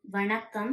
வணக்கம்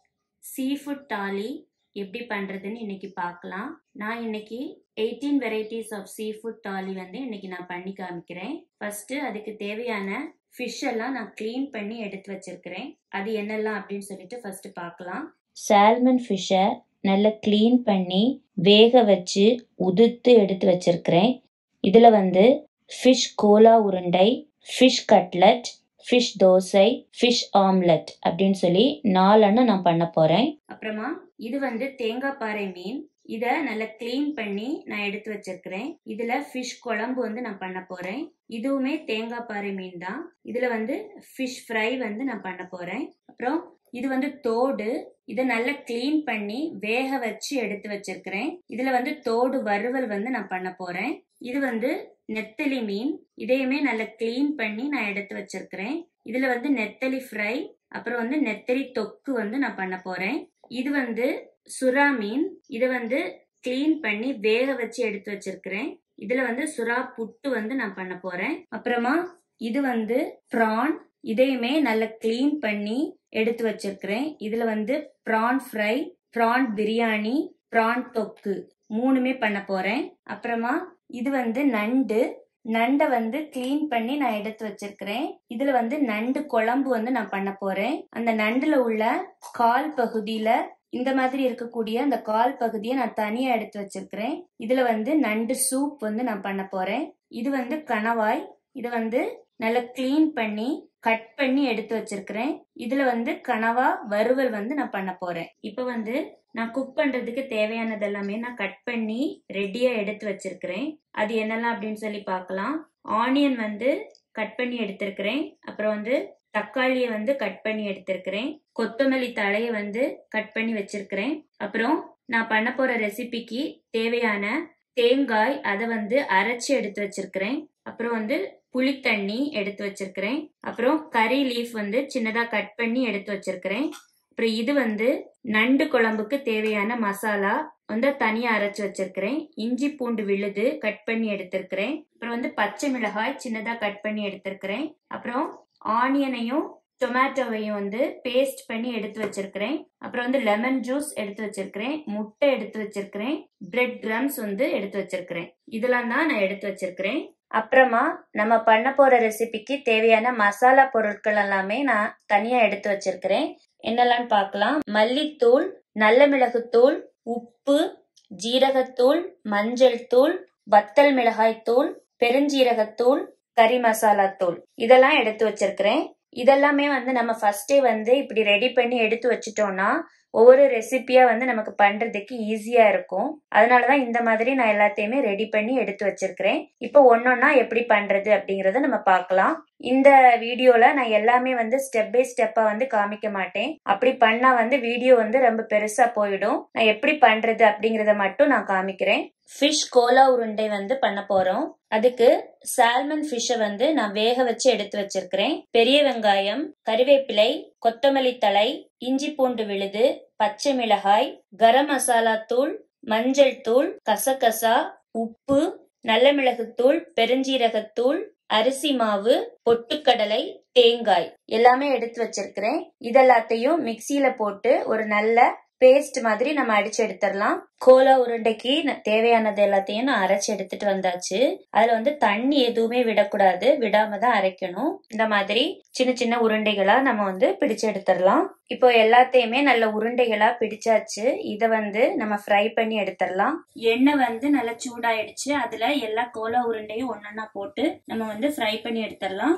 seafood tally எப்படி பண்ணுறதுன்னு இன்னைக்கு பார்க்கலாம் நான் இன்னைக்கு eighteen varieties of seafood thali வந்து இன்னைக்கு நான் பண்ணி காமிக்கிறேன் ஃபர்ஸ்ட்டு அதுக்கு தேவையான ஃபிஷ் எல்லாம் நான் க்ளீன் பண்ணி எடுத்து வச்சிருக்கிறேன் அது என்னெல்லாம் அப்படின்னு சொல்லிட்டு ஃபர்ஸ்ட் பார்க்கலாம் சால்மன் ஃபிஷ்ஷை நல்லா க்ளீன் பண்ணி வேக வச்சு உதுத்து எடுத்து வச்சிருக்கிறேன் இதில் வந்து ஃபிஷ் கோலா உருண்டை fish cutlet fish dosa fish omelette அப்படின்னு சொல்லி நாலெண்ணம் நான் பண்ண போறேன் அப்புறமா இது வந்து தேங்காய் பாறை மீன் இத நல்லா க்ளீன் பண்ணி நான் எடுத்து வச்சிருக்கிறேன் இதுல ஃபிஷ் குழம்பு வந்து நான் பண்ண போறேன் இதுவுமே தேங்காய் பாறை மீன் தான் இதுல வந்து ஃபிஷ் ஃப்ரை வந்து நான் பண்ண போறேன் அப்புறம் இது வந்து தோடு இதை நல்லா க்ளீன் பண்ணி வேக வச்சு எடுத்து வச்சிருக்கிறேன் இதுல வந்து தோடு வறுவல் வந்து நான் பண்ண போறேன் இது வந்து நெத்தலி மீன் இதையுமே நல்லா க்ளீன் பண்ணி நான் எடுத்து வச்சிருக்கிறேன் இதுல வந்து நெத்தலி ஃப்ரை அப்புறம் வந்து நெத்தலி தொக்கு வந்து நான் பண்ண போறேன் இது வந்து சுறா மீன் இதை வந்து க்ளீன் பண்ணி வேக வச்சு எடுத்து வச்சிருக்கிறேன் இதுல வந்து சுறா புட்டு வந்து நான் பண்ண போறேன் அப்புறமா இது வந்து ப்ரான் இதையுமே நல்லா க்ளீன் பண்ணி எடுத்து வச்சிருக்கிறேன் இதுல வந்து prawn fry prawn biryani prawn தொக்கு மூணுமே பண்ண போறேன் அப்புறமா இது வந்து நண்டு நண்டை வந்து க்ளீன் பண்ணி நான் எடுத்து வச்சிருக்கிறேன் இதுல வந்து நண்டு குழம்பு வந்து நான் பண்ண போறேன் அந்த நண்டுல உள்ள கால் பகுதியில இந்த மாதிரி இருக்கக்கூடிய அந்த கால் பகுதியை நான் தனியா எடுத்து வச்சிருக்கிறேன் இதுல வந்து நண்டு சூப் வந்து நான் பண்ண போறேன் இது வந்து கணவாய் இது வந்து நல்லா க்ளீன் பண்ணி கட் பண்ணி எடுத்து வச்சிருக்கிறேன் இதுல வந்து கனவா வறுவல் வந்து நான் பண்ண போறேன் இப்போ வந்து நான் குக் பண்றதுக்கு தேவையானது எல்லாமே நான் கட் பண்ணி ரெடியா எடுத்து வச்சிருக்கிறேன் அது என்னெல்லாம் அப்படின்னு சொல்லி பார்க்கலாம் ஆனியன் வந்து கட் பண்ணி எடுத்திருக்கிறேன் அப்புறம் வந்து தக்காளியை வந்து கட் பண்ணி எடுத்திருக்கிறேன் கொத்தமல்லி தழையை வந்து கட் பண்ணி வச்சிருக்கிறேன் அப்புறம் நான் பண்ண போற ரெசிபிக்கு தேவையான தேங்காய் அதை வந்து அரைச்சி எடுத்து வச்சிருக்கிறேன் அப்புறம் வந்து புளித்தண்ணி எடுத்து வச்சிருக்கிறேன் அப்புறம் கறி லீஃப் வந்து சின்னதா கட் பண்ணி எடுத்து வச்சிருக்கிறேன் அப்புறம் இது வந்து நண்டு குழம்புக்கு தேவையான மசாலா வந்து தனியா அரைச்சு வச்சிருக்கிறேன் இஞ்சி பூண்டு விழுது கட் பண்ணி எடுத்திருக்கிறேன் அப்புறம் வந்து பச்சை மிளகாய் சின்னதா கட் பண்ணி எடுத்திருக்கிறேன் அப்புறம் ஆனியனையும் டொமேட்டோவையும் வந்து பேஸ்ட் பண்ணி எடுத்து வச்சிருக்கிறேன் அப்புறம் வந்து லெமன் ஜூஸ் எடுத்து வச்சிருக்கிறேன் முட்டை எடுத்து வச்சிருக்கிறேன் பிரெட் கிரம்ஸ் வந்து எடுத்து வச்சிருக்கிறேன் இதெல்லாம் தான் நான் எடுத்து வச்சிருக்கிறேன் அப்புறமா நம்ம பண்ண போற ரெசிபிக்கு தேவையான மசாலா பொருட்கள் எல்லாமே நான் தனியா எடுத்து வச்சிருக்கிறேன் என்னெல்லாம் பார்க்கலாம் மல்லித்தூள் நல்ல மிளகுத்தூள் உப்பு ஜீரகத்தூள் மஞ்சள் தூள் வத்தல் மிளகாய் தூள் பெருஞ்சீரகத்தூள் கறி மசாலா தூள் இதெல்லாம் எடுத்து வச்சிருக்கிறேன் இதெல்லாமே வந்து நம்ம ஃபர்ஸ்டே வந்து இப்படி ரெடி பண்ணி எடுத்து வச்சிட்டோம்னா ஒவ்வொரு ரெசிபியா வந்து நமக்கு பண்றதுக்கு ஈஸியா இருக்கும் அதனாலதான் இந்த மாதிரி நான் எல்லாத்தையுமே ரெடி பண்ணி எடுத்து வச்சிருக்கிறேன் இப்போ ஒன்னொன்னா எப்படி பண்றது அப்படிங்கறத நம்ம பார்க்கலாம் இந்த வீடியோல நான் எல்லாமே வந்து ஸ்டெப் பை ஸ்டெப்பா வந்து காமிக்க மாட்டேன் அப்படி பண்ணா வந்து வீடியோ வந்து ரொம்ப பெருசா போயிடும் நான் எப்படி பண்றது அப்படிங்கறத மட்டும் நான் காமிக்கிறேன் ஃபிஷ் கோலா உருண்டை வந்து பண்ண போறோம் அதுக்கு சால்மன் ஃபிஷ்ஷை வந்து நான் வேக வச்சு எடுத்து வச்சிருக்கிறேன் பெரிய வெங்காயம் கறிவேப்பிலை கொத்தமல்லி தழை இஞ்சி பூண்டு விழுது பச்சை மிளகாய் கரம் மசாலா தூள் மஞ்சள் தூள் கசகசா உப்பு நல்ல மிளகுத்தூள் பெருஞ்சீரகத்தூள் அரிசி மாவு பொட்டுக்கடலை தேங்காய் எல்லாமே எடுத்து வச்சிருக்கிறேன் இதெல்லாத்தையும் மிக்சியில போட்டு ஒரு நல்ல பேஸ்ட் மாதிரி நம்ம அடிச்சு எடுத்துடலாம் கோலா உருண்டைக்கு தேவையானது எல்லாத்தையும் நான் அரைச்சு எடுத்துட்டு வந்தாச்சு அதுல வந்து தண்ணி எதுவுமே விடக்கூடாது விடாம தான் அரைக்கணும் இந்த மாதிரி சின்ன சின்ன உருண்டைகளா நம்ம வந்து பிடிச்சு எடுத்துடலாம் இப்போ எல்லாத்தையுமே நல்ல உருண்டைகளா பிடிச்சாச்சு இத வந்து நம்ம ஃப்ரை பண்ணி எடுத்துடலாம் எண்ணெய் வந்து நல்லா சூடாயிடுச்சு அதுல எல்லா கோலா உருண்டையும் ஒன்னொன்னா போட்டு நம்ம வந்து ஃப்ரை பண்ணி எடுத்துடலாம்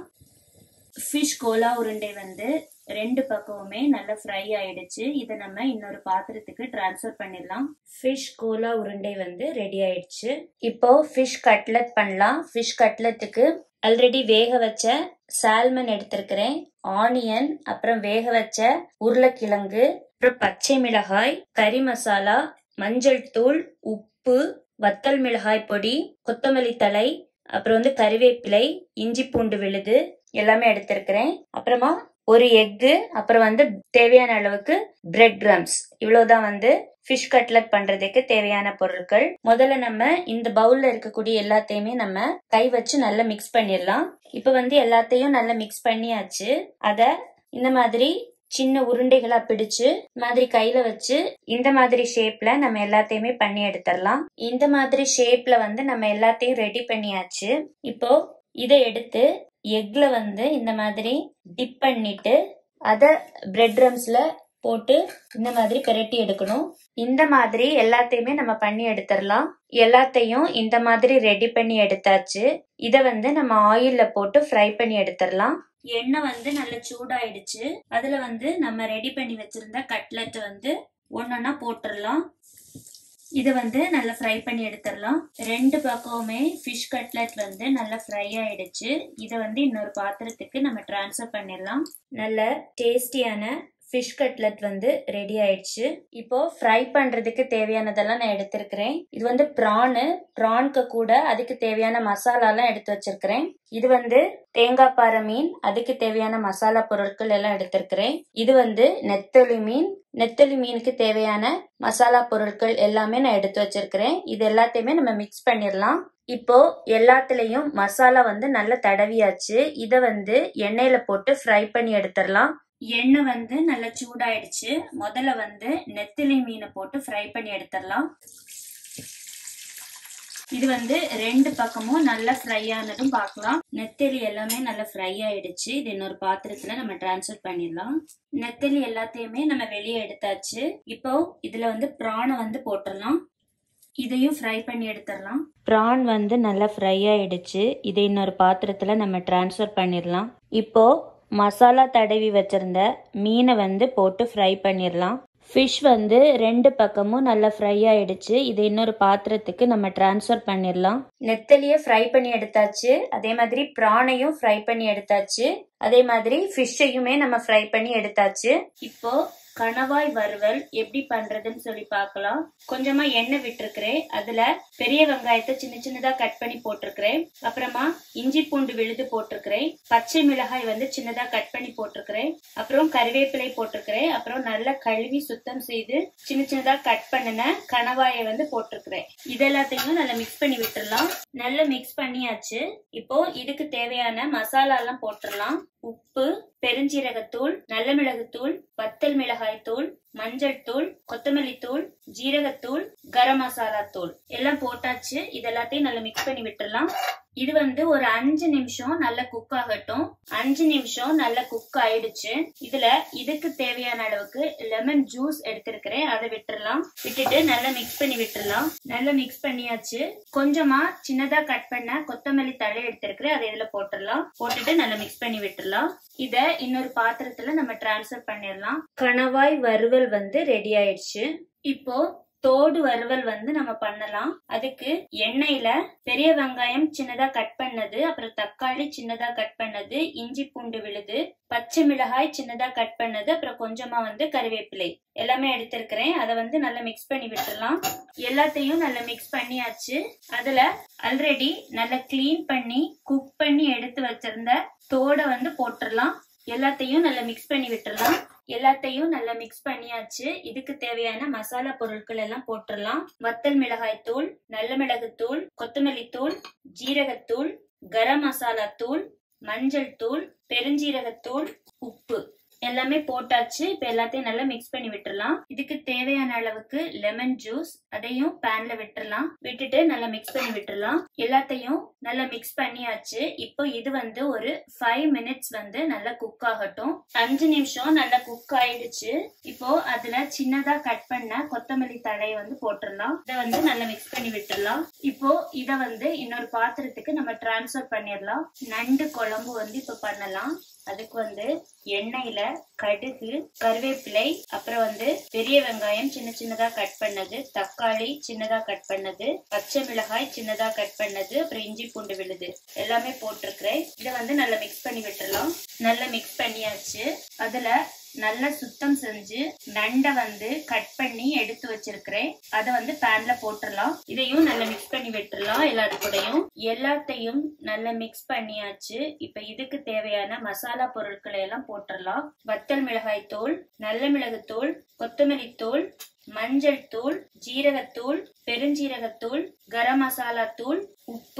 ஃபிஷ் கோலா உருண்டை வந்து ரெண்டு பக்கமுமே நல்லா ஃப்ரை ஆயிடுச்சு இதை நம்ம இன்னொரு பாத்திரத்துக்கு டிரான்ஸ்ஃபர் பண்ணிடலாம் ஃபிஷ் கோலா உருண்டை வந்து ரெடி ஆயிடுச்சு இப்போ ஃபிஷ் கட்லெட் பண்ணலாம் ஃபிஷ் கட்லெட்டுக்கு ஆல்ரெடி வேக வச்ச சால்மன் எடுத்திருக்கிறேன் ஆனியன் அப்புறம் வேக வச்ச உருளைக்கிழங்கு அப்புறம் பச்சை மிளகாய் கறி மசாலா மஞ்சள் தூள் உப்பு வத்தல் மிளகாய் பொடி கொத்தமல்லி தழை அப்புறம் வந்து கறிவேப்பிலை இஞ்சி பூண்டு விழுது எல்லாமே எடுத்திருக்கிறேன் அப்புறமா ஒரு எக்கு அப்புறம் வந்து தேவையான அளவுக்கு பிரெட் கிரம்ஸ் இவ்வளவுதான் வந்து ஃபிஷ் கட்லட் பண்றதுக்கு தேவையான பொருட்கள் முதல்ல நம்ம இந்த பவுல்ல இருக்கக்கூடிய எல்லாத்தையுமே நம்ம கை வச்சு நல்லா மிக்ஸ் பண்ணிடலாம் இப்ப வந்து எல்லாத்தையும் நல்லா மிக்ஸ் பண்ணியாச்சு அத இந்த மாதிரி சின்ன உருண்டைகளா பிடிச்சு மாதிரி கையில வச்சு இந்த மாதிரி ஷேப்ல நம்ம எல்லாத்தையுமே பண்ணி எடுத்துடலாம் இந்த மாதிரி ஷேப்ல வந்து நம்ம எல்லாத்தையும் ரெடி பண்ணியாச்சு இப்போ இதை எடுத்து எக்ல வந்து இந்த மாதிரி டிப் பண்ணிட்டு அதை பிரெட் ரம்ஸ்ல போட்டு இந்த மாதிரி பெரட்டி எடுக்கணும் இந்த மாதிரி எல்லாத்தையுமே நம்ம பண்ணி எடுத்துடலாம் எல்லாத்தையும் இந்த மாதிரி ரெடி பண்ணி எடுத்தாச்சு இதை வந்து நம்ம ஆயில்ல போட்டு ஃப்ரை பண்ணி எடுத்துடலாம் எண்ணெய் வந்து நல்லா சூடாயிடுச்சு அதுல வந்து நம்ம ரெடி பண்ணி வச்சிருந்த கட்லெட் வந்து ஒன்னொன்னா போட்டுடலாம் இதை வந்து நல்லா ஃப்ரை பண்ணி எடுத்துடலாம் ரெண்டு பக்கமுமே ஃபிஷ் கட்லெட் வந்து நல்லா ஃப்ரை ஆயிடுச்சு இதை வந்து இன்னொரு பாத்திரத்துக்கு நம்ம டிரான்ஸ்ஃபர் பண்ணிடலாம் நல்ல டேஸ்டியான ஃபிஷ் கட்லெட் வந்து ரெடி ஆயிடுச்சு இப்போ ஃப்ரை பண்றதுக்கு தேவையானதெல்லாம் நான் எடுத்திருக்கிறேன் இது வந்து ப்ரானு ப்ரான்க்கு கூட அதுக்கு தேவையான மசாலாலாம் எடுத்து வச்சிருக்கிறேன் இது வந்து தேங்காய் பாறை மீன் அதுக்கு தேவையான மசாலா பொருட்கள் எல்லாம் எடுத்திருக்கிறேன் இது வந்து நெத்தொலி மீன் நெத்தொலி மீனுக்கு தேவையான மசாலா பொருட்கள் எல்லாமே நான் எடுத்து வச்சிருக்கிறேன் இது எல்லாத்தையுமே நம்ம மிக்ஸ் பண்ணிடலாம் இப்போ எல்லாத்துலயும் மசாலா வந்து நல்லா தடவியாச்சு இதை வந்து எண்ணெயில போட்டு ஃப்ரை பண்ணி எடுத்துடலாம் எண்ணெய் வந்து நல்லா சூடாயிடுச்சு முதல்ல வந்து நெத்திலி மீனை போட்டு ஃப்ரை பண்ணி எடுத்துடலாம் இது வந்து ரெண்டு பக்கமும் நல்லா ஃப்ரை ஆனதும் பார்க்கலாம் நெத்தலி எல்லாமே நல்லா ஃப்ரை ஆயிடுச்சு இது இன்னொரு பாத்திரத்துல நம்ம டிரான்ஸ்ஃபர் பண்ணிடலாம் நெத்தலி எல்லாத்தையுமே நம்ம வெளியே எடுத்தாச்சு இப்போ இதுல வந்து ப்ரானை வந்து போட்டுடலாம் இதையும் ஃப்ரை பண்ணி எடுத்துடலாம் ப்ரான் வந்து நல்லா ஃப்ரை ஆயிடுச்சு இதை இன்னொரு பாத்திரத்துல நம்ம டிரான்ஸ்ஃபர் பண்ணிடலாம் இப்போ மசாலா தடவி வச்சிருந்த மீனை வந்து போட்டு ஃப்ரை பண்ணிடலாம் ஃபிஷ் வந்து ரெண்டு பக்கமும் நல்லா ஃப்ரை ஆயிடுச்சு இதை இன்னொரு பாத்திரத்துக்கு நம்ம டிரான்ஸ்ஃபர் பண்ணிடலாம் நெத்தலியை ஃப்ரை பண்ணி எடுத்தாச்சு அதே மாதிரி ப்ரானையும் ஃப்ரை பண்ணி எடுத்தாச்சு அதே மாதிரி ஃபிஷ்ஷையுமே நம்ம ஃப்ரை பண்ணி எடுத்தாச்சு இப்போ கணவாய் வறுவல் எப்படி பண்றதுன்னு சொல்லி பார்க்கலாம் கொஞ்சமா எண்ணெய் விட்டுருக்கிறேன் அதுல பெரிய வெங்காயத்தை சின்ன சின்னதா கட் பண்ணி போட்டிருக்கிறேன் அப்புறமா இஞ்சி பூண்டு விழுது போட்டிருக்கிறேன் பச்சை மிளகாய் வந்து சின்னதா கட் பண்ணி போட்டிருக்கிறேன் அப்புறம் கறிவேப்பிலை போட்டிருக்கிறேன் அப்புறம் நல்லா கழுவி சுத்தம் செய்து சின்ன சின்னதா கட் பண்ணின கணவாயை வந்து போட்டிருக்கிறேன் இது எல்லாத்தையும் நல்லா மிக்ஸ் பண்ணி விட்டுறலாம் நல்லா மிக்ஸ் பண்ணியாச்சு இப்போ இதுக்கு தேவையான மசாலா எல்லாம் போட்டுடலாம் உப்பு பெருஞ்சீரகத்தூள் நல்ல மிளகுத்தூள் வத்தல் மிளகாய் தூள் மஞ்சள் தூள் கொத்தமல்லி தூள் ஜீரகத்தூள் கரம் மசாலா தூள் எல்லாம் போட்டாச்சு இது எல்லாத்தையும் நல்லா மிக்ஸ் பண்ணி விட்டுறலாம் இது வந்து ஒரு அஞ்சு நிமிஷம் நல்லா குக் ஆகட்டும் அஞ்சு நிமிஷம் நல்லா குக் ஆயிடுச்சு இதுல இதுக்கு தேவையான அளவுக்கு லெமன் ஜூஸ் எடுத்திருக்கிறேன் அதை விட்டுறலாம் விட்டுட்டு நல்லா மிக்ஸ் பண்ணி விட்டுறலாம் நல்லா மிக்ஸ் பண்ணியாச்சு கொஞ்சமா சின்னதா கட் பண்ண கொத்தமல்லி தழை எடுத்திருக்கிறேன் அதை இதுல போட்டுடலாம் போட்டுட்டு நல்லா மிக்ஸ் பண்ணி விட்டுறலாம் இத இன்னொரு பாத்திரத்துல நம்ம டிரான்ஸ்ஃபர் பண்ணிடலாம் கணவாய் வறுவல் வந்து ரெடி ஆயிடுச்சு இப்போ தோடு வறுவல் வந்து நம்ம பண்ணலாம் அதுக்கு எண்ணெயில பெரிய வெங்காயம் சின்னதா கட் பண்ணது அப்புறம் தக்காளி சின்னதா கட் பண்ணது இஞ்சி பூண்டு விழுது பச்சை மிளகாய் சின்னதா கட் பண்ணது அப்புறம் கொஞ்சமா வந்து கறிவேப்பிலை எல்லாமே எடுத்திருக்கிறேன் அதை வந்து நல்லா மிக்ஸ் பண்ணி விட்டுறலாம் எல்லாத்தையும் நல்லா மிக்ஸ் பண்ணியாச்சு அதுல ஆல்ரெடி நல்லா கிளீன் பண்ணி குக் பண்ணி எடுத்து வச்சிருந்த தோடை வந்து போட்டுடலாம் எல்லாத்தையும் நல்லா மிக்ஸ் பண்ணி விட்டுறலாம் எல்லாத்தையும் நல்லா மிக்ஸ் பண்ணியாச்சு இதுக்கு தேவையான மசாலா பொருட்கள் எல்லாம் போட்டுடலாம் வத்தல் மிளகாய் தூள் நல்ல மிளகு தூள் கொத்தமல்லி தூள் ஜீரகத்தூள் கரம் மசாலா தூள் மஞ்சள் தூள் பெருஞ்சீரகத்தூள் உப்பு எல்லாமே போட்டாச்சு இப்ப எல்லாத்தையும் நல்லா மிக்ஸ் பண்ணி விட்டுறலாம் இதுக்கு தேவையான அளவுக்கு லெமன் ஜூஸ் அதையும் பேன்ல விட்டுறலாம் விட்டுட்டு நல்லா மிக்ஸ் பண்ணி விட்டுறலாம் எல்லாத்தையும் நல்லா மிக்ஸ் பண்ணியாச்சு இப்போ இது வந்து ஒரு ஃபைவ் மினிட்ஸ் வந்து நல்லா குக் ஆகட்டும் அஞ்சு நிமிஷம் நல்லா குக் ஆயிடுச்சு இப்போ அதுல சின்னதா கட் பண்ண கொத்தமல்லி தழையை வந்து போட்டுடலாம் இதை வந்து நல்லா மிக்ஸ் பண்ணி விட்டுறலாம் இப்போ இத வந்து இன்னொரு பாத்திரத்துக்கு நம்ம டிரான்ஸ்ஃபர் பண்ணிடலாம் நண்டு குழம்பு வந்து இப்ப பண்ணலாம் அதுக்கு வந்து எண்ணெயில கடுகு கருவேப்பிலை அப்புறம் வந்து பெரிய வெங்காயம் சின்ன சின்னதா கட் பண்ணது தக்காளி சின்னதா கட் பண்ணது பச்சை மிளகாய் சின்னதா கட் பண்ணது அப்புறம் இஞ்சி பூண்டு விழுது எல்லாமே போட்டிருக்கிறேன் இதை வந்து நல்லா மிக்ஸ் பண்ணி விட்டுறலாம் நல்லா மிக்ஸ் பண்ணியாச்சு அதுல நல்லா சுத்தம் செஞ்சு நண்டை வந்து கட் பண்ணி எடுத்து வச்சிருக்கிறேன் அதை வந்து பேன்ல போட்டுடலாம் இதையும் நல்லா மிக்ஸ் பண்ணி விட்டுறலாம் எல்லாத்து கூடயும் எல்லாத்தையும் நல்லா மிக்ஸ் பண்ணியாச்சு இப்ப இதுக்கு தேவையான மசாலா பொருட்களை எல்லாம் போட்டுடலாம் வத்தல் மிளகாய் தூள் நல்ல மிளகு தூள் கொத்தமல்லி தூள் மஞ்சள் தூள் ஜீரகத்தூள் பெருஞ்சீரகத்தூள் கரம் மசாலா தூள் உப்பு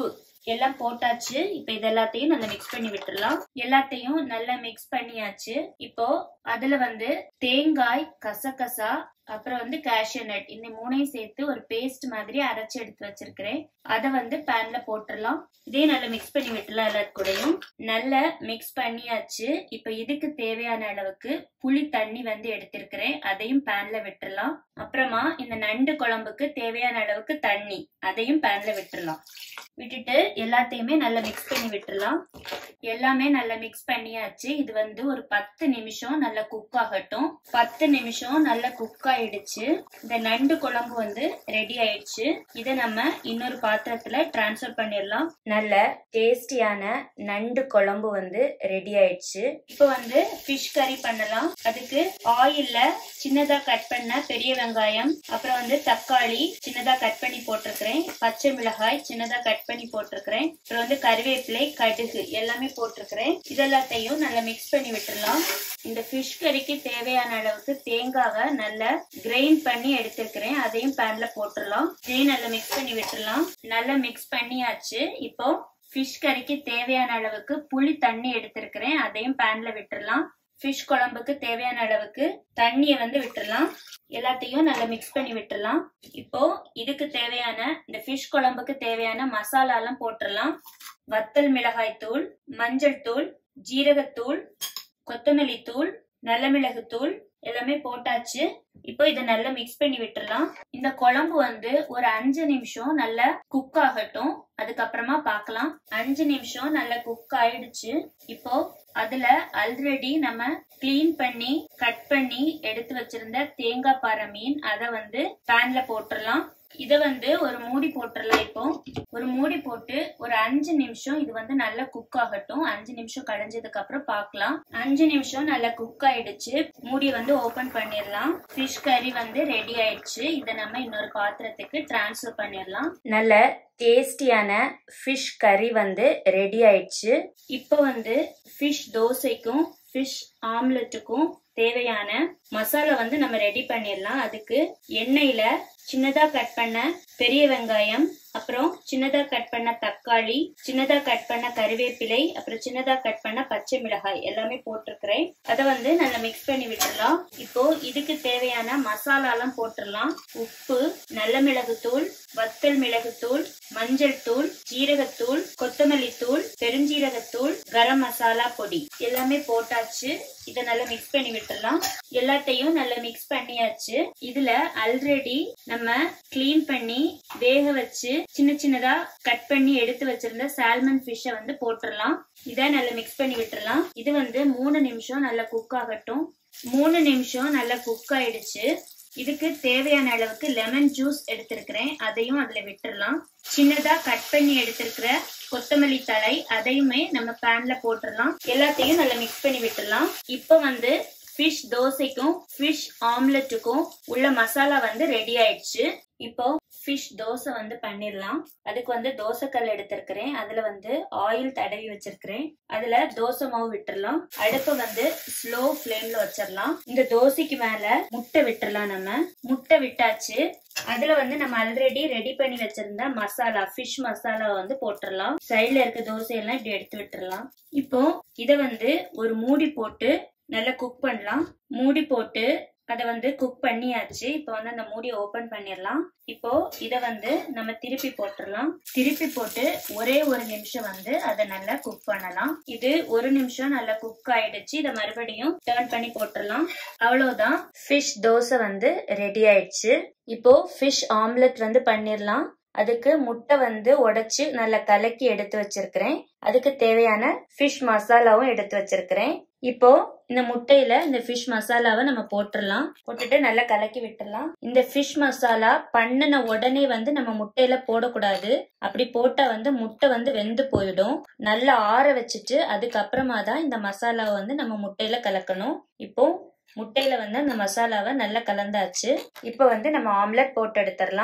எல்லாம் போட்டாச்சு இப்போ இது எல்லாத்தையும் நல்லா மிக்ஸ் பண்ணி விட்டுறலாம் எல்லாத்தையும் நல்லா மிக்ஸ் பண்ணியாச்சு இப்போ அதுல வந்து தேங்காய் கசகசா அப்புறம் வந்து கேஷ்யூ நட் இந்த மூணையும் சேர்த்து ஒரு பேஸ்ட் மாதிரி அரைச்சு எடுத்து வச்சிருக்கிறேன் அதை வந்து பேன்ல போட்டுடலாம் இதே நல்லா மிக்ஸ் பண்ணி விட்டுலாம் எல்லாத்து கூடயும் நல்லா மிக்ஸ் பண்ணியாச்சு இப்போ இதுக்கு தேவையான அளவுக்கு புளி தண்ணி வந்து எடுத்திருக்கிறேன் அதையும் பேன்ல விட்டுறலாம் அப்புறமா இந்த நண்டு குழம்புக்கு தேவையான அளவுக்கு தண்ணி அதையும் பேன்ல விட்டுறலாம் விட்டுட்டு எல்லாத்தையுமே நல்லா மிக்ஸ் பண்ணி விட்டுறலாம் எல்லாமே நல்லா மிக்ஸ் பண்ணியாச்சு இது வந்து ஒரு பத்து நிமிஷம் நல்லா குக் ஆகட்டும் பத்து நிமிஷம் நல்லா குக் ஆயிடுச்சு இந்த நண்டு குழம்பு வந்து ரெடி ஆயிடுச்சு இதை நம்ம இன்னொரு பாத்திரத்துல டிரான்ஸ்ஃபர் பண்ணிடலாம் நல்ல டேஸ்டியான நண்டு குழம்பு வந்து ரெடி ஆயிடுச்சு இப்போ வந்து ஃபிஷ் கறி பண்ணலாம் அதுக்கு ஆயில்ல சின்னதா கட் பண்ண பெரிய வெங்காயம் அப்புறம் வந்து தக்காளி சின்னதா கட் பண்ணி போட்டிருக்கிறேன் பச்சை மிளகாய் சின்னதா கட் பண்ணி போட்டிருக்கிறேன் அப்புறம் வந்து கருவேப்பிலை கடுகு எல்லாமே போட்டிருக்கிறேன் இதெல்லாத்தையும் நல்லா மிக்ஸ் பண்ணி விட்டுறலாம் இந்த ஃபிஷ் கறிக்கு தேவையான அளவுக்கு தேங்காவை நல்லா கிரைண்ட் பண்ணி எடுத்திருக்கிறேன் அதையும் பேன்ல போட்டுடலாம் இதையும் நல்லா மிக்ஸ் பண்ணி விட்டுறலாம் நல்லா மிக்ஸ் பண்ணியாச்சு இப்போ ஃபிஷ் கறிக்கு தேவையான அளவுக்கு புளி தண்ணி எடுத்திருக்கிறேன் அதையும் பேன்ல விட்டுறலாம் ஃபிஷ் குழம்புக்கு தேவையான அளவுக்கு தண்ணியை வந்து விட்டுறலாம் எல்லாத்தையும் நல்லா மிக்ஸ் பண்ணி விட்டுறலாம் இப்போ இதுக்கு தேவையான இந்த ஃபிஷ் குழம்புக்கு தேவையான மசாலாலாம் போட்டுடலாம் வத்தல் மிளகாய் தூள் மஞ்சள் தூள் ஜீரகத்தூள் கொத்தமல்லி தூள் நல்ல மிளகு தூள் எல்லாமே போட்டாச்சு இப்போ இதை நல்லா மிக்ஸ் பண்ணி விட்டுறலாம் இந்த குழம்பு வந்து ஒரு அஞ்சு நிமிஷம் நல்லா குக் ஆகட்டும் அதுக்கப்புறமா பார்க்கலாம் அஞ்சு நிமிஷம் நல்லா குக் ஆயிடுச்சு இப்போ அதுல ஆல்ரெடி நம்ம கிளீன் பண்ணி கட் பண்ணி எடுத்து வச்சிருந்த தேங்காய் பாறை மீன் அதை வந்து பேன்ல போட்டுடலாம் இத வந்து ஒரு மூடி போட்டுடலாம் இப்போ ஒரு மூடி போட்டு ஒரு அஞ்சு நிமிஷம் இது வந்து நல்லா குக் ஆகட்டும் அஞ்சு நிமிஷம் கடைஞ்சதுக்கு அப்புறம் பார்க்கலாம் அஞ்சு நிமிஷம் நல்லா குக் ஆயிடுச்சு மூடி வந்து ஓபன் பண்ணிடலாம் ஃபிஷ் கறி வந்து ரெடி ஆயிடுச்சு இதை நம்ம இன்னொரு பாத்திரத்துக்கு டிரான்ஸ்ஃபர் பண்ணிடலாம் நல்ல டேஸ்டியான ஃபிஷ் கறி வந்து ரெடி ஆயிடுச்சு இப்போ வந்து ஃபிஷ் தோசைக்கும் ஃபிஷ் ஆம்லெட்டுக்கும் தேவையான மசாலா வந்து நம்ம ரெடி பண்ணிடலாம் அதுக்கு எண்ணெயில சின்னதா கட் பண்ண பெரிய வெங்காயம் அப்புறம் சின்னதா கட் பண்ண தக்காளி சின்னதா கட் பண்ண கருவேப்பிலை அப்புறம் சின்னதா கட் பண்ண பச்சை மிளகாய் எல்லாமே போட்டிருக்கிறேன் அதை வந்து நல்லா மிக்ஸ் பண்ணி விட்டுடலாம் இப்போ இதுக்கு தேவையான மசாலாலாம் போட்டுடலாம் உப்பு நல்ல மிளகுத்தூள் வத்தல் மிளகுத்தூள் மஞ்சள் தூள் ஜீரகத்தூள் கொத்தமல்லி தூள் பெருஞ்சீரகத்தூள் கரம் மசாலா பொடி எல்லாமே போட்டாச்சு இதை நல்லா மிக்ஸ் பண்ணி விட்டுடலாம் எல்லாத்தையும் நல்லா மிக்ஸ் பண்ணியாச்சு இதுல ஆல்ரெடி நம்ம கிளீன் பண்ணி வேக வச்சு சின்ன சின்னதா கட் பண்ணி எடுத்து வச்சிருந்த சால்மன் ஃபிஷ்ஷை வந்து போட்டுடலாம் இதை நல்லா மிக்ஸ் பண்ணி விட்டுறலாம் இது வந்து மூணு நிமிஷம் நல்லா குக் ஆகட்டும் மூணு நிமிஷம் நல்லா குக் ஆயிடுச்சு இதுக்கு தேவையான அளவுக்கு லெமன் ஜூஸ் எடுத்திருக்கிறேன் அதையும் அதுல விட்டுறலாம் சின்னதா கட் பண்ணி எடுத்திருக்கிற கொத்தமல்லி தழை அதையுமே நம்ம பேன்ல போட்டுடலாம் எல்லாத்தையும் நல்லா மிக்ஸ் பண்ணி விட்டுறலாம் இப்போ வந்து ஃபிஷ் தோசைக்கும் ஃபிஷ் ஆம்லெட்டுக்கும் உள்ள மசாலா வந்து ரெடி ஆயிடுச்சு இப்போ ஃபிஷ் தோசை வந்து பண்ணிடலாம் அதுக்கு வந்து தோசைக்கல் எடுத்திருக்கிறேன் அதுல வந்து ஆயில் தடவி வச்சிருக்கிறேன் அதுல தோசை மாவு விட்டுறலாம் அடுப்பை வந்து ஸ்லோ ஃப்ளேம்ல வச்சிடலாம் இந்த தோசைக்கு மேல முட்டை விட்டுறலாம் நம்ம முட்டை விட்டாச்சு அதுல வந்து நம்ம ஆல்ரெடி ரெடி பண்ணி வச்சிருந்த மசாலா ஃபிஷ் மசாலா வந்து போட்டுடலாம் சைட்ல இருக்க தோசையெல்லாம் இப்படி எடுத்து விட்டுறலாம் இப்போ இத வந்து ஒரு மூடி போட்டு நல்லா குக் பண்ணலாம் மூடி போட்டு அதை வந்து குக் பண்ணியாச்சு இப்போ வந்து அந்த மூடியை ஓபன் பண்ணிடலாம் இப்போ இதை வந்து நம்ம திருப்பி போட்டுடலாம் திருப்பி போட்டு ஒரே ஒரு நிமிஷம் வந்து அதை நல்லா குக் பண்ணலாம் இது ஒரு நிமிஷம் நல்லா குக் ஆயிடுச்சு இதை மறுபடியும் டர்ன் பண்ணி போட்டுடலாம் அவ்வளவுதான் ஃபிஷ் தோசை வந்து ரெடி ஆயிடுச்சு இப்போ ஃபிஷ் ஆம்லெட் வந்து பண்ணிடலாம் அதுக்கு முட்டை வந்து உடைச்சு நல்லா கலக்கி எடுத்து வச்சிருக்கிறேன் அதுக்கு தேவையான ஃபிஷ் மசாலாவும் எடுத்து வச்சிருக்கிறேன் இப்போ இந்த முட்டையில இந்த ஃபிஷ் மசாலாவை நம்ம போட்டுடலாம் போட்டுட்டு நல்லா கலக்கி விட்டுடலாம் இந்த ஃபிஷ் மசாலா பண்ணின உடனே வந்து நம்ம முட்டையில போடக்கூடாது அப்படி போட்டா வந்து முட்டை வந்து வெந்து போயிடும் நல்லா ஆற வச்சுட்டு அதுக்கப்புறமா தான் இந்த மசாலாவை வந்து நம்ம முட்டையில கலக்கணும் இப்போ முட்டையில வந்து அந்த மசாலாவை நல்லா கலந்தாச்சு இப்போ வந்து நம்ம ஆம்லெட் போட்டு எடுத்துடலாம்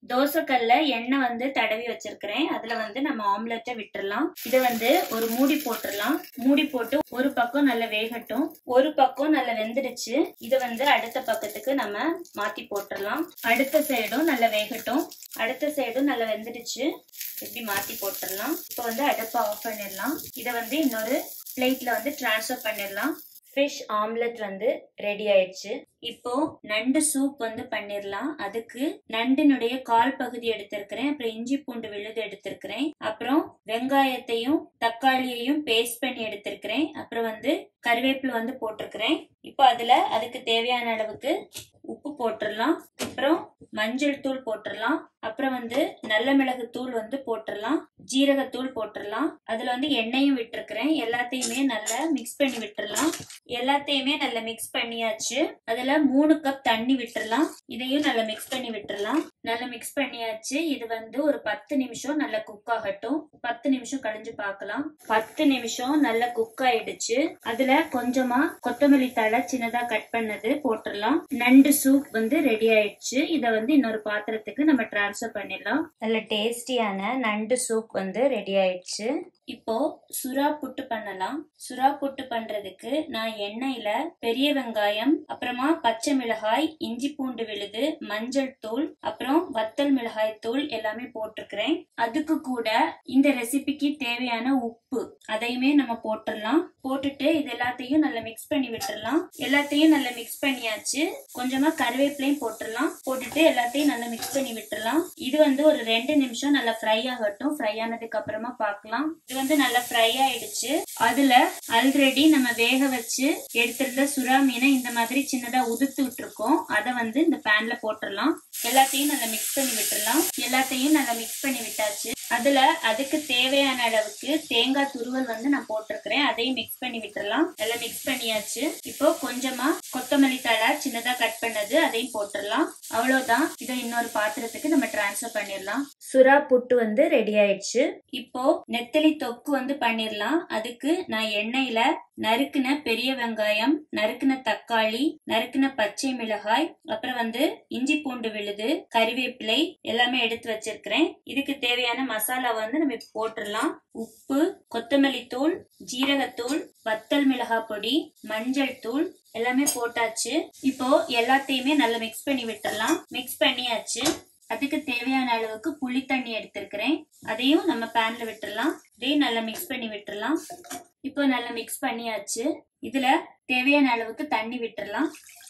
தோசைக்கல்ல எண்ணெய் வந்து தடவி வச்சிருக்கிறேன் அதுல வந்து நம்ம ஆம்லெட்டை விட்டுறலாம் இதை வந்து ஒரு மூடி போட்டுடலாம் மூடி போட்டு ஒரு பக்கம் நல்லா வேகட்டும் ஒரு பக்கம் நல்லா வெந்துடுச்சு இதை வந்து அடுத்த பக்கத்துக்கு நம்ம மாத்தி போட்டுடலாம் அடுத்த சைடும் நல்லா வேகட்டும் அடுத்த சைடும் நல்லா வெந்துடுச்சு இப்படி மாத்தி போட்டுடலாம் இப்போ வந்து அடுப்பை ஆஃப் பண்ணிடலாம் இதை வந்து இன்னொரு பிளேட்ல வந்து டிரான்ஸ்ஃபர் பண்ணிடலாம் ஃபிஷ் ஆம்லெட் வந்து ரெடி ஆயிடுச்சு இப்போ நண்டு சூப் வந்து பண்ணிடலாம் அதுக்கு நண்டினுடைய கால் பகுதி எடுத்திருக்கிறேன் அப்புறம் இஞ்சி பூண்டு விழுது எடுத்திருக்கிறேன் அப்புறம் வெங்காயத்தையும் தக்காளியையும் பேஸ்ட் பண்ணி எடுத்திருக்கிறேன் அப்புறம் வந்து கருவேப்பிலை வந்து போட்டிருக்கிறேன் இப்போ அதுல அதுக்கு தேவையான அளவுக்கு உப்பு போட்டுடலாம் அப்புறம் மஞ்சள் தூள் போட்டுடலாம் அப்புறம் வந்து நல்ல மிளகு தூள் வந்து போட்டுடலாம் ஜீரகத்தூள் போட்டுடலாம் அதுல வந்து எண்ணெயும் விட்டுருக்கிறேன் எல்லாத்தையுமே நல்லா மிக்ஸ் பண்ணி விட்டுறலாம் எல்லாத்தையுமே நல்லா மிக்ஸ் பண்ணியாச்சு அதுல மூணு கப் தண்ணி விட்டுறலாம் இதையும் நல்லா மிக்ஸ் பண்ணி விட்டுறலாம் நல்லா மிக்ஸ் பண்ணியாச்சு இது வந்து ஒரு பத்து நிமிஷம் நல்லா குக் ஆகட்டும் பத்து நிமிஷம் கழிஞ்சு பார்க்கலாம் பத்து நிமிஷம் நல்லா குக் ஆயிடுச்சு அதுல கொஞ்சமா கொத்தமல்லி தழை சின்னதா கட் பண்ணது போட்டுடலாம் நண்டு சூப் வந்து ரெடி ஆயிடுச்சு இத வந்து இன்னொரு பாத்திரத்துக்கு நம்ம டிரான்ஸ்ஃபர் பண்ணிடலாம் நல்ல டேஸ்டியான நண்டு சூப் வந்து ரெடி ஆயிடுச்சு இப்போ சுறா புட்டு பண்ணலாம் சுறா புட்டு பண்றதுக்கு நான் எண்ணெயில பெரிய வெங்காயம் அப்புறமா பச்சை மிளகாய் இஞ்சி பூண்டு விழுது மஞ்சள் தூள் அப்புறம் வத்தல் மிளகாய் தூள் எல்லாமே போட்டிருக்கிறேன் அதுக்கு கூட இந்த ரெசிபிக்கு தேவையான உப்பு அதையுமே நம்ம போட்டுடலாம் போட்டுட்டு இது எல்லாத்தையும் நல்லா மிக்ஸ் பண்ணி விட்டுறலாம் எல்லாத்தையும் நல்லா மிக்ஸ் பண்ணியாச்சு கொஞ்சமா கருவேப்பிலையும் போட்டுடலாம் போட்டுட்டு எல்லாத்தையும் நல்லா மிக்ஸ் பண்ணி விட்டுறலாம் இது வந்து ஒரு ரெண்டு நிமிஷம் நல்லா ஃப்ரை ஆகட்டும் ஃப்ரை ஆனதுக்கு அப்புறமா பார்க்கலாம் இது வந்து நல்லா ஃப்ரை ஆயிடுச்சு அதுல ஆல்ரெடி நம்ம வேக வச்சு எடுத்திருந்த சுறா மீனை இந்த மாதிரி சின்னதா உதுத்து விட்டுருக்கோம் அதை வந்து இந்த பேன்ல போட்டுடலாம் எல்லாத்தையும் நல்லா மிக்ஸ் பண்ணி விட்டுறலாம் எல்லாத்தையும் நல்லா மிக்ஸ் பண்ணி விட்டாச்சு அதுல அதுக்கு தேவையான அளவுக்கு தேங்காய் துருவல் வந்து நான் போட்டிருக்கிறேன் அதையும் மிக்ஸ் பண்ணி விட்டுறலாம் எல்லாம் மிக்ஸ் பண்ணியாச்சு இப்போ கொஞ்சமா கொத்தமல்லி தழை சின்னதா கட் பண்ணது அதையும் போட்டுடலாம் அவ்வளவுதான் இதை இன்னொரு பாத்திரத்துக்கு நம்ம டிரான்ஸ்ஃபர் பண்ணிடலாம் சுறா புட்டு வந்து ரெடி ஆயிடுச்சு இப்போ நெத்தலி தொக்கு வந்து பண்ணிடலாம் அதுக்கு நான் எண்ணெயில நறுக்குன பெரிய வெங்காயம் நறுக்குன தக்காளி நறுக்குன பச்சை மிளகாய் அப்புறம் வந்து இஞ்சி பூண்டு விழுது கறிவேப்பிலை எல்லாமே எடுத்து வச்சிருக்கிறேன் இதுக்கு தேவையான மசாலா வந்து நம்ம இப்ப போட்டுடலாம் உப்பு கொத்தமல்லி தூள் ஜீரகத்தூள் வத்தல் மிளகாய் பொடி மஞ்சள் தூள் எல்லாமே போட்டாச்சு இப்போ எல்லாத்தையுமே நல்லா மிக்ஸ் பண்ணி விட்டுறலாம் மிக்ஸ் பண்ணியாச்சு அதுக்கு தேவையான அளவுக்கு புளி தண்ணி எடுத்திருக்கிறேன் அதையும் நம்ம பேன்ல விட்டுறலாம் இதையும் நல்லா மிக்ஸ் பண்ணி விட்டுறலாம் இப்போ நல்லா மிக்ஸ் பண்ணியாச்சு இதுல தேவையான அளவுக்கு தண்ணி விட்டுறலாம்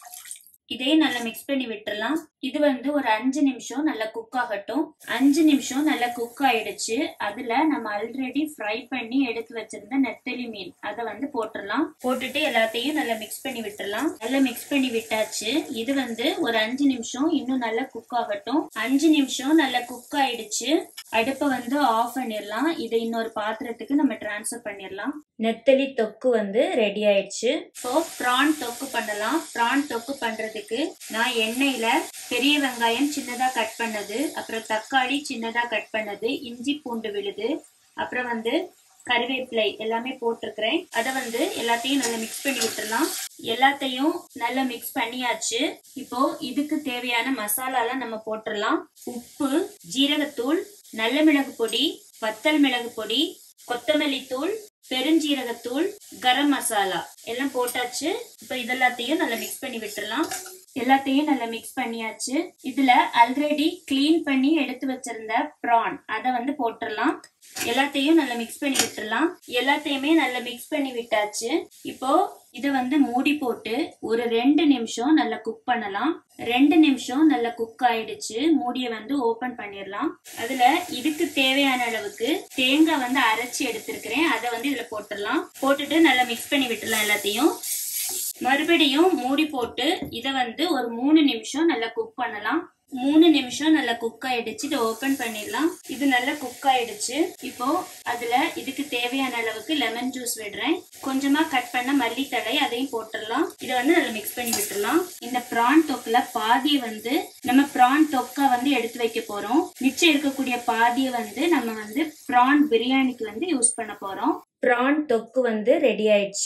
இதையும் நல்லா மிக்ஸ் பண்ணி விட்டுறலாம் இது வந்து ஒரு அஞ்சு நிமிஷம் நல்லா குக் ஆகட்டும் அஞ்சு நிமிஷம் நல்லா குக் ஆயிடுச்சு அதுல நம்ம ஆல்ரெடி ஃப்ரை பண்ணி எடுத்து வச்சிருந்த நெத்தலி மீன் அதை வந்து போட்டுடலாம் போட்டுட்டு எல்லாத்தையும் நல்லா மிக்ஸ் பண்ணி விட்டுறலாம் நல்லா மிக்ஸ் பண்ணி விட்டாச்சு இது வந்து ஒரு அஞ்சு நிமிஷம் இன்னும் நல்லா குக் ஆகட்டும் அஞ்சு நிமிஷம் நல்லா குக் ஆயிடுச்சு அடுப்பை வந்து ஆஃப் பண்ணிடலாம் இதை இன்னொரு பாத்திரத்துக்கு நம்ம டிரான்ஸ்ஃபர் பண்ணிடலாம் நெத்தலி தொக்கு வந்து ரெடி ஆயிடுச்சு இப்போ ப்ரான் தொக்கு பண்ணலாம் ப்ரான் தொக்கு பண்றதுக்கு நான் எண்ணெயில பெரிய வெங்காயம் சின்னதா கட் பண்ணது அப்புறம் தக்காளி சின்னதா கட் பண்ணது இஞ்சி பூண்டு விழுது அப்புறம் வந்து கருவேப்பிலை எல்லாமே போட்டிருக்கிறேன் அதை வந்து எல்லாத்தையும் நல்லா மிக்ஸ் பண்ணி விட்டுறலாம் எல்லாத்தையும் நல்லா மிக்ஸ் பண்ணியாச்சு இப்போ இதுக்கு தேவையான மசாலாலாம் நம்ம போட்டுடலாம் உப்பு ஜீரகத்தூள் நல்ல மிளகு பொடி வத்தல் மிளகு பொடி கொத்தமல்லி தூள் பெருஞ்சீரகத்தூள் கரம் மசாலா எல்லாம் போட்டாச்சு இப்போ இதெல்லாத்தையும் நல்லா மிக்ஸ் பண்ணி விட்டுறலாம் எல்லாத்தையும் நல்லா மிக்ஸ் பண்ணியாச்சு இதுல ஆல்ரெடி க்ளீன் பண்ணி எடுத்து வச்சிருந்த ப்ரான் அதை வந்து போட்டுடலாம் எல்லாத்தையும் நல்லா மிக்ஸ் பண்ணி விட்டுறலாம் எல்லாத்தையுமே நல்லா மிக்ஸ் பண்ணி விட்டாச்சு இப்போ இதை வந்து மூடி போட்டு ஒரு ரெண்டு நிமிஷம் நல்லா குக் பண்ணலாம் ரெண்டு நிமிஷம் நல்லா குக் ஆயிடுச்சு மூடியை வந்து ஓபன் பண்ணிடலாம் அதுல இதுக்கு தேவையான அளவுக்கு தேங்காய் வந்து அரைச்சி எடுத்திருக்கிறேன் அதை வந்து இதுல போட்டுடலாம் போட்டுட்டு நல்லா மிக்ஸ் பண்ணி விட்டுறலாம் எல்லாத்தையும் மறுபடியும் மூடி போட்டு இதை வந்து ஒரு மூணு நிமிஷம் நல்லா குக் பண்ணலாம் மூணு நிமிஷம் நல்லா குக் ஆயிடுச்சு இதை ஓபன் பண்ணிடலாம் இது நல்லா குக் ஆயிடுச்சு இப்போ அதுல இதுக்கு தேவையான அளவுக்கு லெமன் ஜூஸ் விடுறேன் கொஞ்சமா கட் பண்ண மல்லித்தழை அதையும் போட்டுடலாம் இதை வந்து நல்லா மிக்ஸ் பண்ணி விட்டுறலாம் இந்த ப்ரான் தொக்குல பாதியை வந்து நம்ம ப்ரான் தொக்கா வந்து எடுத்து வைக்க போறோம் மிச்சம் இருக்கக்கூடிய பாதியை வந்து நம்ம வந்து ப்ரான் பிரியாணிக்கு வந்து யூஸ் பண்ண போறோம் ப்ரான் தொக்கு வந்து ரெடி ஆயிடுச்சு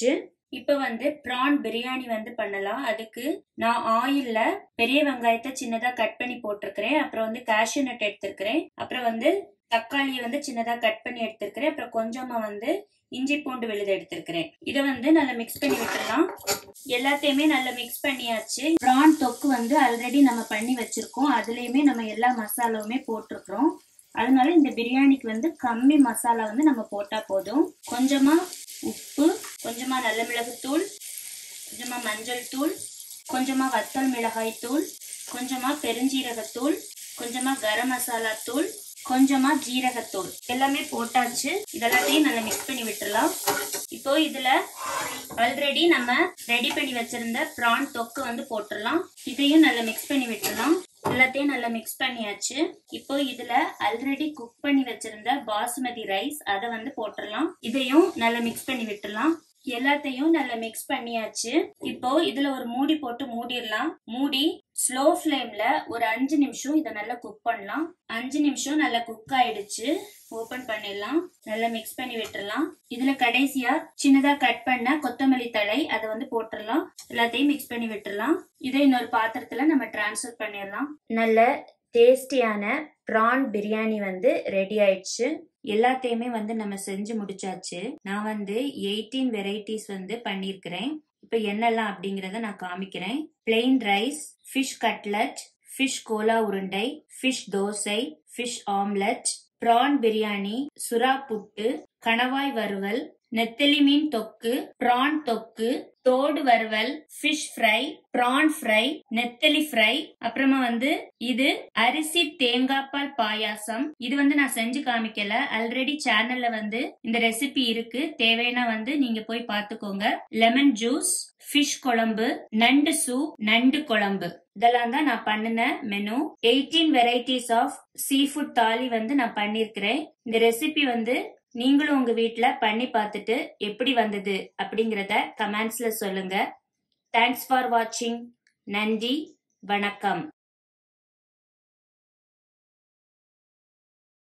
இப்போ வந்து ப்ரான் பிரியாணி வந்து பண்ணலாம் அதுக்கு நான் ஆயில்ல பெரிய வெங்காயத்தை சின்னதா கட் பண்ணி போட்டிருக்கிறேன் அப்புறம் வந்து கேஷ்யூ நட் எடுத்திருக்கிறேன் அப்புறம் வந்து தக்காளியை வந்து சின்னதா கட் பண்ணி எடுத்திருக்கிறேன் அப்புறம் கொஞ்சமா வந்து இஞ்சி பூண்டு விழுது எடுத்திருக்கிறேன் இதை வந்து நல்லா மிக்ஸ் பண்ணி விட்டுடலாம் எல்லாத்தையுமே நல்லா மிக்ஸ் பண்ணியாச்சு ப்ரான் தொக்கு வந்து ஆல்ரெடி நம்ம பண்ணி வச்சிருக்கோம் அதுலயுமே நம்ம எல்லா மசாலாவுமே போட்டிருக்கிறோம் அதனால இந்த பிரியாணிக்கு வந்து கம்மி மசாலா வந்து நம்ம போட்டா போதும் கொஞ்சமா உப்பு கொஞ்சமா நல்ல மிளகுத்தூள் கொஞ்சமா மஞ்சள் தூள் கொஞ்சமா வத்தல் மிளகாய் தூள் கொஞ்சமா பெருஞ்சீரகத்தூள் கொஞ்சமா கரம் மசாலா தூள் கொஞ்சமா ஜீரகத்தூள் எல்லாமே போட்டாச்சு இதெல்லாத்தையும் நல்லா மிக்ஸ் பண்ணி விட்டுறலாம் இப்போ இதுல ஆல்ரெடி நம்ம ரெடி பண்ணி வச்சிருந்த ப்ரான் தொக்கு வந்து போட்டுடலாம் இதையும் நல்லா மிக்ஸ் பண்ணி விட்டுறலாம் எல்லாத்தையும் நல்லா மிக்ஸ் பண்ணியாச்சு இப்போ இதுல ஆல்ரெடி குக் பண்ணி வச்சிருந்த பாசுமதி ரைஸ் அதை வந்து போட்டுடலாம் இதையும் நல்லா மிக்ஸ் பண்ணி விட்டுறலாம் எல்லாத்தையும் நல்லா மிக்ஸ் பண்ணியாச்சு இப்போ இதுல ஒரு மூடி போட்டு மூடிடலாம் மூடி ஸ்லோ ஃப்ளேம்ல ஒரு அஞ்சு நிமிஷம் இதை நல்லா குக் பண்ணலாம் அஞ்சு நிமிஷம் நல்லா குக் ஆயிடுச்சு ஓபன் பண்ணிடலாம் நல்லா மிக்ஸ் பண்ணி விட்டுறலாம் இதுல கடைசியா சின்னதா கட் பண்ண கொத்தமல்லி தழை அதை வந்து போட்டுடலாம் எல்லாத்தையும் மிக்ஸ் பண்ணி விட்டுறலாம் இதை இன்னொரு பாத்திரத்துல நம்ம டிரான்ஸ்ஃபர் பண்ணிடலாம் நல்ல டேஸ்டியான ப்ரான் பிரியாணி வந்து ரெடி ஆயிடுச்சு எல்லாத்தையுமே வந்து நம்ம செஞ்சு முடிச்சாச்சு நான் வந்து எயிட்டீன் வெரைட்டிஸ் வந்து பண்ணியிருக்கிறேன் இப்போ என்னெல்லாம் அப்படிங்கிறத நான் காமிக்கிறேன் plain rice fish cutlet fish கோலா உருண்டை fish dosa fish omelette prawn biryani சுறா புட்டு கணவாய் வறுவல் நெத்தலி மீன் தொக்கு ப்ரான் தொக்கு தோடு வறுவல் ஃபிஷ் ஃப்ரை ப்ரான் ஃப்ரை நெத்தலி ஃப்ரை அப்புறமா வந்து இது அரிசி தேங்காய் பால் பாயாசம் இது வந்து நான் செஞ்சு காமிக்கல ஆல்ரெடி சேனல்ல வந்து இந்த ரெசிபி இருக்கு தேவைன்னா வந்து நீங்க போய் பாத்துக்கோங்க லெமன் ஜூஸ் ஃபிஷ் குழம்பு நண்டு சூப் நண்டு குழம்பு இதெல்லாம் தான் நான் பண்ணின menu eighteen varieties of sea food thali வந்து நான் பண்ணிருக்கிறேன் இந்த ரெசிபி வந்து நீங்களும் உங்க வீட்ல பண்ணி பார்த்துட்டு எப்படி வந்தது அப்படிங்கறத கமெண்ட்ஸ்ல சொல்லுங்க தேங்க்ஸ் ஃபார் வாட்சிங் நன்றி வணக்கம்